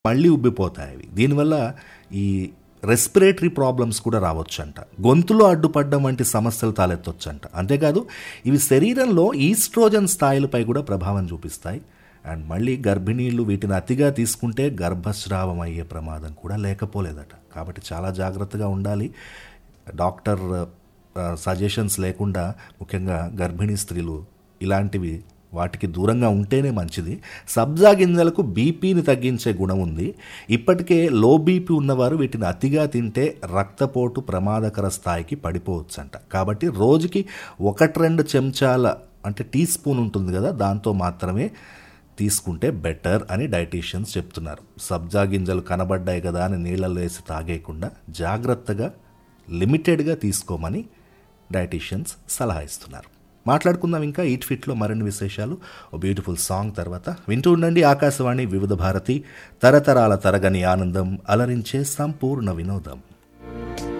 మళ్ళీ ఉబ్బిపోతాయి అవి దీనివల్ల ఈ రెస్పిరేటరీ ప్రాబ్లమ్స్ కూడా రావచ్చంట గొంతులో అడ్డుపడడం వంటి సమస్యలు తలెత్తొచ్చంట అంతేకాదు ఇవి శరీరంలో ఈస్ట్రోజన్ స్థాయిలపై కూడా ప్రభావం చూపిస్తాయి అండ్ మళ్ళీ గర్భిణీలు వీటిని అతిగా తీసుకుంటే గర్భస్రావం అయ్యే ప్రమాదం కూడా లేకపోలేదట కాబట్టి చాలా జాగ్రత్తగా ఉండాలి డాక్టర్ సజెషన్స్ లేకుండా ముఖ్యంగా గర్భిణీ స్త్రీలు ఇలాంటివి వాటికి దూరంగా ఉంటేనే మంచిది సబ్జా గింజలకు బీపీని తగ్గించే గుణం ఉంది ఇప్పటికే లో బీపీ ఉన్నవారు వీటిని అతిగా తింటే రక్తపోటు ప్రమాదకర స్థాయికి పడిపోవచ్చంట కాబట్టి రోజుకి ఒకటి రెండు చెంచాల అంటే టీ స్పూన్ ఉంటుంది కదా దాంతో మాత్రమే తీసుకుంటే బెటర్ అని డైటీషియన్స్ చెప్తున్నారు సబ్జా గింజలు కనబడ్డాయి కదా అని నీళ్ళలో వేసి తాగేయకుండా జాగ్రత్తగా లిమిటెడ్గా తీసుకోమని డైటీషియన్స్ సలహా ఇస్తున్నారు మాట్లాడుకుందాం ఇంకా ఈట్ ఫిట్లో మరిన్ని విశేషాలు ఓ బ్యూటిఫుల్ సాంగ్ తర్వాత వింటూ ఉండండి ఆకాశవాణి వివిధ భారతి తరతరాల తరగని ఆనందం అలరించే సంపూర్ణ వినోదం